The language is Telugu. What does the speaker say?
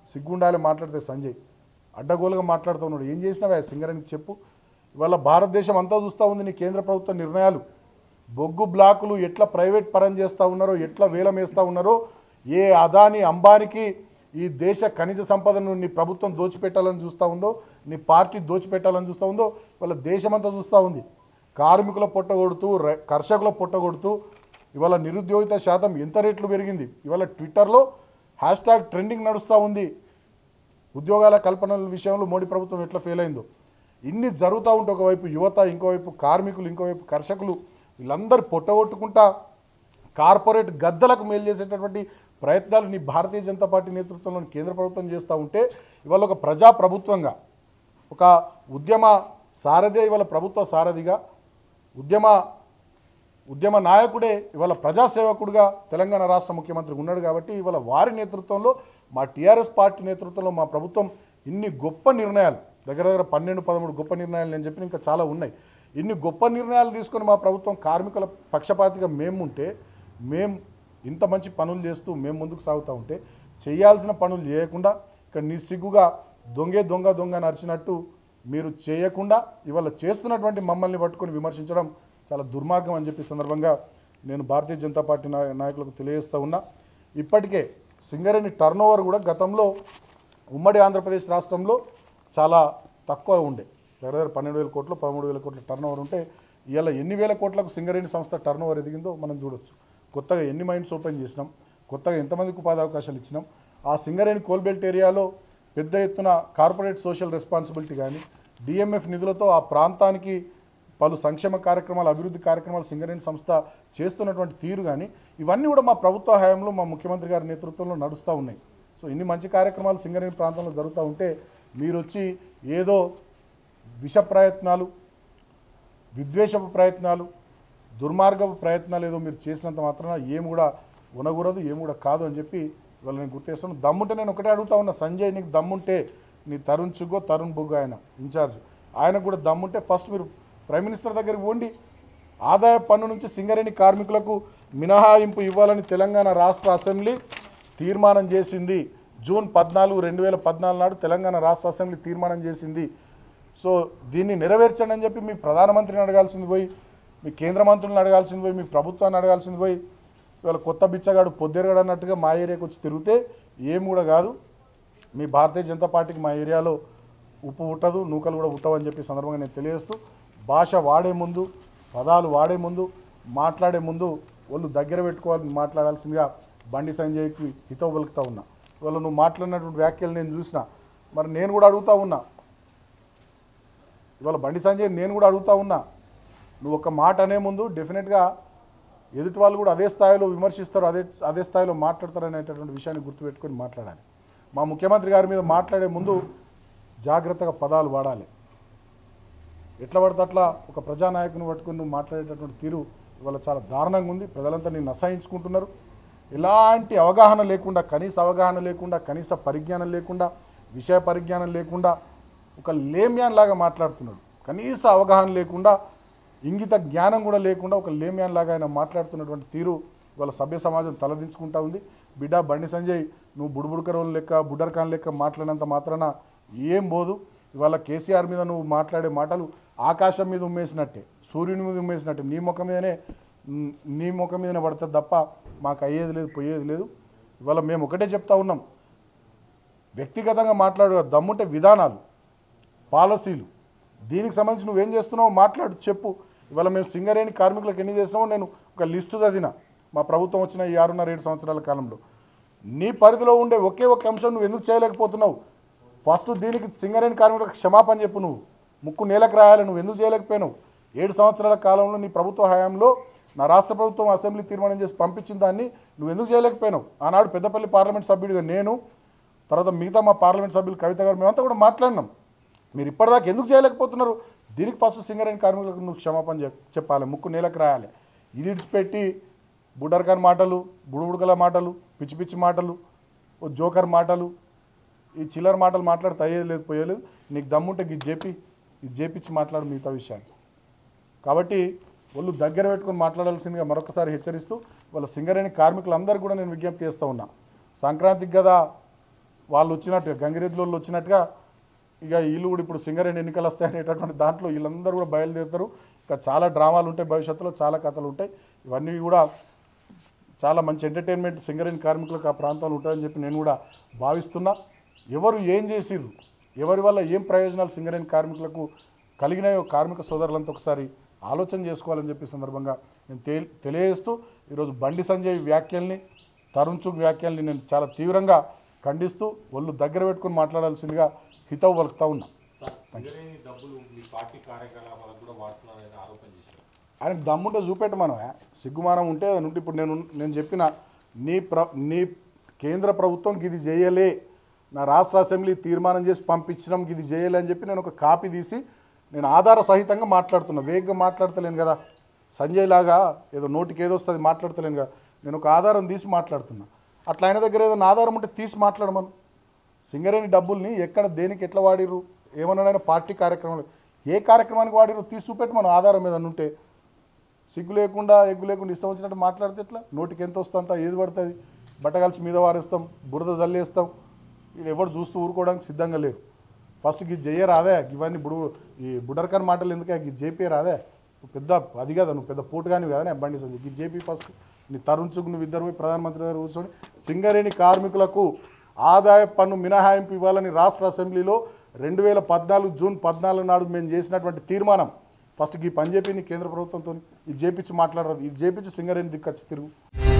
సిగ్గుండాలి మాట్లాడితే సంజయ్ అడ్డగోలుగా మాట్లాడుతూ ఉన్నాడు ఏం చేసినావా సింగరేణికి చెప్పు ఇవాళ భారతదేశం అంతా చూస్తూ ఉంది నీ కేంద్ర ప్రభుత్వ నిర్ణయాలు బొగ్గు బ్లాకులు ఎట్లా ప్రైవేట్ పరం చేస్తూ ఉన్నారో ఎట్లా వేలం వేస్తూ ఉన్నారో ఏ అదాని అంబానికి ఈ దేశ ఖనిజ సంపదను నీ ప్రభుత్వం దోచిపెట్టాలని చూస్తూ ఉందో నీ పార్టీ దోచిపెట్టాలని చూస్తూ ఉందో ఇవాళ దేశమంతా చూస్తూ ఉంది కార్మికుల పొట్టగొడుతూ రై- కర్షకుల పొట్టగొడుతూ ఇవాళ నిరుద్యోగిత శాతం ఎంత రేట్లు పెరిగింది ఇవాళ ట్విట్టర్లో హ్యాష్ ట్యాగ్ ట్రెండింగ్ నడుస్తూ ఉంది ఉద్యోగాల కల్పనల విషయంలో మోడీ ప్రభుత్వం ఎట్లా ఫెయిల్ అయిందో ఇన్ని జరుగుతూ ఉంటే ఒకవైపు యువత ఇంకోవైపు కార్మికులు ఇంకోవైపు కర్షకులు వీళ్ళందరూ పొట్టగొట్టుకుంటా కార్పొరేట్ గద్దలకు మేలు చేసేటటువంటి ప్రయత్నాలు నీ భారతీయ జనతా పార్టీ నేతృత్వంలోని కేంద్ర ప్రభుత్వం చేస్తూ ఉంటే ఇవాళ ఒక ప్రజా ప్రభుత్వంగా ఒక ఉద్యమ సారథి ఇవాళ ప్రభుత్వ సారథిగా ఉద్యమ ఉద్యమ నాయకుడే ఇవాళ ప్రజాసేవకుడుగా తెలంగాణ రాష్ట్ర ముఖ్యమంత్రి ఉన్నాడు కాబట్టి ఇవాళ వారి నేతృత్వంలో మా టీఆర్ఎస్ పార్టీ నేతృత్వంలో మా ప్రభుత్వం ఇన్ని గొప్ప నిర్ణయాలు దగ్గర దగ్గర పన్నెండు పదమూడు గొప్ప నిర్ణయాలు నేను చెప్పిన ఇంకా చాలా ఉన్నాయి ఇన్ని గొప్ప నిర్ణయాలు తీసుకొని మా ప్రభుత్వం కార్మికుల పక్షపాతిగా మేము ఉంటే మేము ఇంత మంచి పనులు చేస్తూ మేము ముందుకు సాగుతూ ఉంటే చేయాల్సిన పనులు చేయకుండా ఇక్కడ నిస్సిగ్గుగా దొంగే దొంగ దొంగ నరిచినట్టు మీరు చేయకుండా ఇవాళ చేస్తున్నటువంటి మమ్మల్ని పట్టుకొని విమర్శించడం చాలా దుర్మార్గం అని చెప్పి సందర్భంగా నేను భారతీయ జనతా పార్టీ నాయ- నాయకులకు తెలియజేస్తూ ఉన్నా ఇప్పటికే సింగరేణి టర్న్ కూడా గతంలో ఉమ్మడి ఆంధ్రప్రదేశ్ రాష్ట్రంలో చాలా తక్కువ ఉండే దగ్గర దగ్గర పన్నెండు వేల కోట్లు పదమూడు వేల కోట్ల టర్న్ ఉంటే ఇవాళ ఎన్ని వేల కోట్లకు సింగరేణి సంస్థ టర్న్ ఎదిగిందో మనం చూడొచ్చు కొత్తగా ఎన్ని మైండ్స్ ఓపెన్ చేసినాం కొత్తగా ఎంతమందికి ఉపాధి అవకాశాలు ఇచ్చినాం ఆ సింగరేణి కోల్బెల్ట్ ఏరియాలో పెద్ద ఎత్తున కార్పొరేట్ సోషల్ రెస్పాన్సిబిలిటీ కానీ డిఎంఎఫ్ నిధులతో ఆ ప్రాంతానికి పలు సంక్షేమ కార్యక్రమాలు అభివృద్ధి కార్యక్రమాలు సింగరేణి సంస్థ చేస్తున్నటువంటి తీరు కానీ ఇవన్నీ కూడా మా ప్రభుత్వ హయాంలో మా ముఖ్యమంత్రి గారి నేతృత్వంలో నడుస్తూ ఉన్నాయి సో ఇన్ని మంచి కార్యక్రమాలు సింగరేణి ప్రాంతంలో జరుగుతూ ఉంటే మీరు వచ్చి ఏదో విష ప్రయత్నాలు విద్వేషపు ప్రయత్నాలు దుర్మార్గపు ప్రయత్నాలు ఏదో మీరు చేసినంత మాత్రాన ఏం కూడా ఉనకూడదు ఏం కూడా కాదు అని చెప్పి ఇవాళ నేను గుర్తేస్తాను దమ్ముంటే నేను ఒకటే అడుగుతా ఉన్నా సంజయ్ నీకు దమ్ముంటే నీ తరుణ్ చుగ్గో తరుణ్ బుగ్గ ఆయన ఇన్ఛార్జ్ ఆయనకు కూడా దమ్ముంటే ఫస్ట్ మీరు ప్రైమ్ మినిస్టర్ దగ్గరికి పోండి ఆదాయ పన్ను నుంచి సింగరేణి కార్మికులకు మినహాయింపు ఇవ్వాలని తెలంగాణ రాష్ట్ర అసెంబ్లీ తీర్మానం చేసింది జూన్ పద్నాలుగు రెండు వేల పద్నాలుగు నాడు తెలంగాణ రాష్ట్ర అసెంబ్లీ తీర్మానం చేసింది సో దీన్ని నెరవేర్చండి అని చెప్పి మీ ప్రధానమంత్రిని అడగాల్సింది పోయి మీ కేంద్ర మంత్రులను అడగాల్సింది పోయి మీ ప్రభుత్వాన్ని అడగాల్సింది పోయి ఇవాళ కొత్త బిచ్చగాడు పొద్దురగాడు అన్నట్టుగా మా ఏరియాకి వచ్చి తిరిగితే ఏం కూడా కాదు మీ భారతీయ జనతా పార్టీకి మా ఏరియాలో ఉప్పు ఉట్టదు నూకలు కూడా ఉట్టవని చెప్పి సందర్భంగా నేను తెలియజేస్తూ భాష వాడే ముందు పదాలు వాడే ముందు మాట్లాడే ముందు వాళ్ళు దగ్గర పెట్టుకోవాలని మాట్లాడాల్సిందిగా బండి సంజయ్కి హితవు పలుకుతా ఉన్నా ఇవాళ నువ్వు మాట్లాడినటువంటి వ్యాఖ్యలు నేను చూసిన మరి నేను కూడా అడుగుతా ఉన్నా ఇవాళ బండి సంజయ్ నేను కూడా అడుగుతా ఉన్నా నువ్వు ఒక మాట అనే ముందు డెఫినెట్గా ఎదుటి వాళ్ళు కూడా అదే స్థాయిలో విమర్శిస్తారు అదే అదే స్థాయిలో మాట్లాడతారు అనేటటువంటి విషయాన్ని గుర్తుపెట్టుకొని మాట్లాడాలి మా ముఖ్యమంత్రి గారి మీద మాట్లాడే ముందు జాగ్రత్తగా పదాలు వాడాలి ఎట్లా పడితే అట్లా ఒక ప్రజానాయకుని పట్టుకుని నువ్వు మాట్లాడేటటువంటి తీరు ఇవాళ చాలా దారుణంగా ఉంది ప్రజలంతా నిన్ను అసహించుకుంటున్నారు ఎలాంటి అవగాహన లేకుండా కనీస అవగాహన లేకుండా కనీస పరిజ్ఞానం లేకుండా విషయ పరిజ్ఞానం లేకుండా ఒక లేమ్యాన్ లాగా మాట్లాడుతున్నాడు కనీస అవగాహన లేకుండా ఇంగిత జ్ఞానం కూడా లేకుండా ఒక లేమ్యాన్ లాగా ఆయన మాట్లాడుతున్నటువంటి తీరు ఇవాళ సభ్య సమాజం తలదించుకుంటా ఉంది బిడ్డ బండి సంజయ్ నువ్వు బుడుబుడుకరోలు లెక్క బుడ్డర్ఖాన్ లెక్క మాట్లాడినంత మాత్రాన ఏం పోదు ఇవాళ కేసీఆర్ మీద నువ్వు మాట్లాడే మాటలు ఆకాశం మీద ఉమ్మేసినట్టే సూర్యుని మీద ఉమ్మేసినట్టే నీ ముఖం మీదనే మ్, నీ ముఖం మీదనే పడుతుంది తప్ప మాకు అయ్యేది లేదు పోయేది లేదు ఇవాళ మేము ఒకటే చెప్తా ఉన్నాం వ్యక్తిగతంగా మాట్లాడే దమ్ముంటే విధానాలు పాలసీలు దీనికి సంబంధించి నువ్వేం చేస్తున్నావో మాట్లాడు చెప్పు ఇవాళ మేము సింగరేణి కార్మికులకు ఎన్ని చేసినామో నేను ఒక లిస్టు చదివిన మా ప్రభుత్వం వచ్చిన ఈ ఆరున్నర ఏడు సంవత్సరాల కాలంలో నీ పరిధిలో ఉండే ఒకే ఒక అంశం నువ్వు ఎందుకు చేయలేకపోతున్నావు ఫస్ట్ దీనికి సింగరేణి కార్మికులకు క్షమాపణ చెప్పు నువ్వు ముక్కు నేలకు రాయాలి నువ్వు ఎందుకు చేయలేకపోయినావు ఏడు సంవత్సరాల కాలంలో నీ ప్రభుత్వ హయాంలో నా రాష్ట్ర ప్రభుత్వం అసెంబ్లీ తీర్మానం చేసి పంపించిన దాన్ని నువ్వు ఎందుకు చేయలేకపోయినావు ఆనాడు పెద్దపల్లి పార్లమెంట్ సభ్యుడిగా నేను తర్వాత మిగతా మా పార్లమెంట్ సభ్యులు కవిత గారు మేమంతా కూడా మాట్లాడినాం మీరు ఇప్పటిదాకా ఎందుకు చేయలేకపోతున్నారు దీనికి ఫస్ట్ సింగరేణి కార్మికులకు నువ్వు క్షమాపణ చెప్ చెప్పాలి ముక్కు నేలకు రాయాలి ఇది ఇడిచిపెట్టి బుడర్ఖాన్ మాటలు బుడుబుడకల మాటలు పిచ్చి పిచ్చి మాటలు ఓ జోకర్ మాటలు ఈ చిల్లర మాటలు మాట్లాడితే అయ్యేది లేదు పోయేలేదు నీకు దమ్ముంటే ఇది చెప్పి ఇది చేపించి మాట్లాడు మిగతా విషయాలు కాబట్టి వాళ్ళు దగ్గర పెట్టుకొని మాట్లాడాల్సిందిగా మరొకసారి హెచ్చరిస్తూ వాళ్ళ సింగరేణి కార్మికులందరికీ కూడా నేను విజ్ఞప్తి చేస్తూ ఉన్నా సంక్రాంతికి కదా వాళ్ళు వచ్చినట్టుగా గంగిరెద్దుల వాళ్ళు వచ్చినట్టుగా ఇక వీళ్ళు కూడా ఇప్పుడు సింగరేణి ఎన్నికలు వస్తాయి అనేటటువంటి దాంట్లో వీళ్ళందరూ కూడా బయలుదేరుతారు ఇంకా చాలా డ్రామాలు ఉంటాయి భవిష్యత్తులో చాలా కథలు ఉంటాయి ఇవన్నీ కూడా చాలా మంచి ఎంటర్టైన్మెంట్ సింగరేణి కార్మికులకు ఆ ప్రాంతంలో ఉంటుందని చెప్పి నేను కూడా భావిస్తున్నా ఎవరు ఏం చేసిర్రు ఎవరి వల్ల ఏం ప్రయోజనాలు సింగరేణి కార్మికులకు కలిగినాయో కార్మిక సోదరులంతా ఒకసారి ఆలోచన చేసుకోవాలని చెప్పి ఈ సందర్భంగా నేను తె తెలియజేస్తూ ఈరోజు బండి సంజయ్ వ్యాఖ్యల్ని తరుణ్ చుగ్ వ్యాఖ్యల్ని నేను చాలా తీవ్రంగా ఖండిస్తూ ఒళ్ళు దగ్గర పెట్టుకుని మాట్లాడాల్సిందిగా హితవు పలుకుతా ఉన్నా సింగరేణి డబ్బులు మీ పార్టీ కార్యకలాపాలకు కూడా వాడుతున్నారని ఆరోపణ చేశారు ఆయనకు దమ్ముంటే చూపెట్టమను సిగ్గుమానం ఉంటే అది ఉంటే ఇప్పుడు నేను నేను చెప్పిన నీ ప్ర నీ కేంద్ర ప్రభుత్వం ఇది చేయలే నా రాష్ట్ర అసెంబ్లీ తీర్మానం చేసి పంపించడం ఇది చేయలే అని చెప్పి నేను ఒక కాపీ తీసి నేను ఆధార సహితంగా మాట్లాడుతున్నా వేగంగా మాట్లాడతలేను కదా సంజయ్ లాగా ఏదో నోటికి ఏదో వస్తుంది మాట్లాడతలేను కదా నేను ఒక ఆధారం తీసి మాట్లాడుతున్నా అట్లా ఆయన దగ్గర ఏదైనా ఆధారం ఉంటే తీసి మాట్లాడమను సింగరేణి డబ్బుల్ని ఎక్కడ దేనికి ఎట్లా వాడిర్రు ఏమన్నాడైనా పార్టీ కార్యక్రమాలు ఏ కార్యక్రమానికి వాడిర్రు తీసి చూపెట్టి మన ఆధారం మీద ఉంటే సిగ్గు లేకుండా ఎగ్గు లేకుండా ఇష్టం వచ్చినట్టు మాట్లాడితే ఎట్లా నోటికి ఎంత వస్తుందంత ఏది పడుతుంది బట్టగలిసి మీద వారేస్తాం బురద జల్లేస్తాం వీళ్ళు ఎవరు చూస్తూ ఊరుకోవడానికి సిద్ధంగా లేరు ఫస్ట్ ఇది జయ్య రాదే ఇవన్నీ బుడు ఈ బుడర్కన్ మాటలు ఎందుకే ఇది జేపీ రాదే నువ్వు పెద్ద అది కదా నువ్వు పెద్ద పోటు కానీ కదా బండి సంజయ్ ఇది జేపీ ఫస్ట్ నీ తరుణ్ చుగ్ నువ్వు ఇద్దరు పోయి ప్రధానమంత్రి గారు కూర్చొని సింగరేణి కార్మికులకు ఆదాయ పన్ను మినహాయింపు ఇవ్వాలని రాష్ట్ర అసెంబ్లీలో రెండు వేల పద్నాలుగు జూన్ పద్నాలుగు నాడు మేము చేసినటువంటి తీర్మానం ఫస్ట్ ఈ పని చెప్పి నీ కేంద్ర ప్రభుత్వంతో ఇది చేపించి మాట్లాడరాదు ఇది చేపించి సింగరేణి దిక్కచ్చి తిరుగు